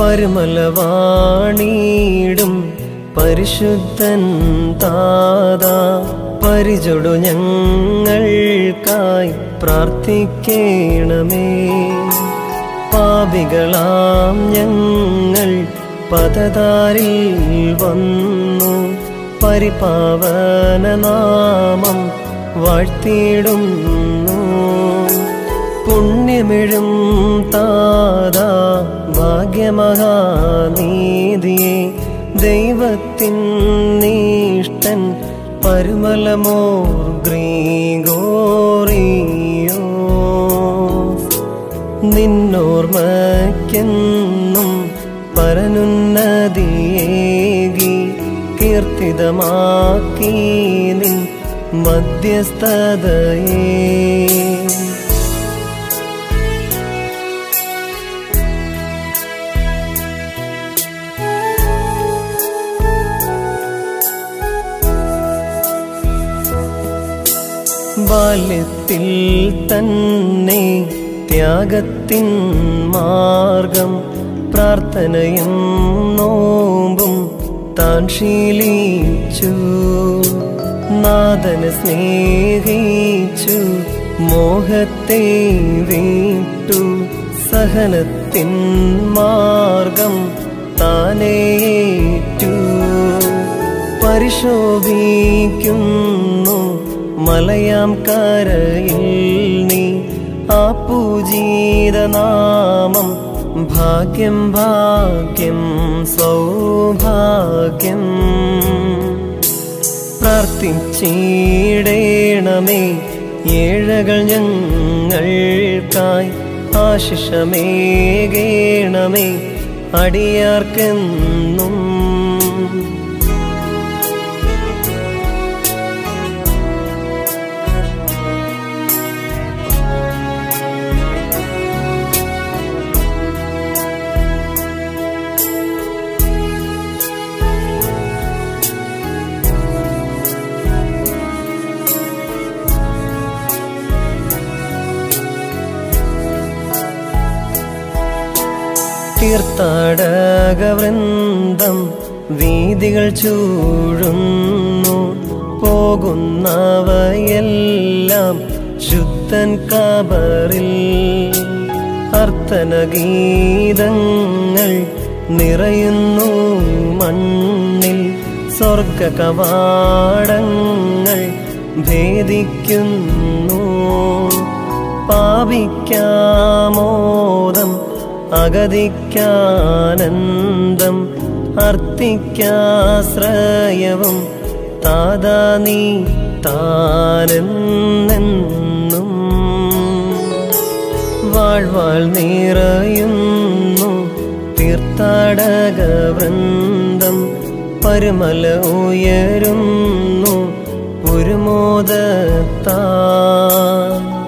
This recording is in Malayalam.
പരുമലവാണീടും പരിശുദ്ധൻ താതാ പരിചൊടു ഞങ്ങൾക്കായി പ്രാർത്ഥിക്കണമേ പാപികളാം ഞങ്ങൾ പദതാരിൽ വന്നു പരിപാവന നാമം വാഴ്ത്തിയിടുന്നു പുണ്യമിഴും താതാ ഭാഗ്യമഹാനീതിയെ ദൈവത്തിൻ നീഷ്ടൻ പരുമലമോർ ഗ്രീഗോറിയോ നിന്നോർമ്മയ്ക്കെന്നും പരനുന്നതിയേകി കീർത്തിതമാക്കി നിൻ മധ്യസ്ഥതയേ ബാല്യത്തിൽ തന്നെ ത്യാഗത്തിൻ മാർഗം പ്രാർത്ഥനയും നോമ്പും താൻ ശീലിച്ചു നാദന സ്നേഹിച്ചു മോഹത്തെ വീട്ടു സഹനത്തിൻ മാർഗം താനേറ്റു പരിശോഭിക്കുന്നു മലയാം കരയിൽ നീ ആ പൂജീതനാമം ഭാഗ്യം ഭാഗ്യം സൗഭാഗ്യം പ്രാർത്ഥിച്ചിടേണമേ ഏഴകൾ ഞങ്ങൾക്കായി ആശിഷമേകേണമേ അടിയാർക്കെന്നും തീർത്ഥാടകവൃന്ദം വീതികൾ ചൂഴുന്നു പോകുന്നവയെല്ലാം ശുദ്ധൻ കബറിൽ അർത്ഥനഗീതങ്ങൾ നിറയുന്നു മണ്ണിൽ സ്വർഗ കവാടങ്ങൾ ഭേദിക്കുന്നു പാപിക്കാമോദം അഗതിക്കാനന്ദം അർത്ഥിക്കാശ്രയവും താതാ നീ താനെന്നെന്നും വാഴ്വാൾ നിറയുന്നു തീർത്ഥാടക വൃന്ദം പരുമല ഉയരുന്നു ഒരു മോദത്താ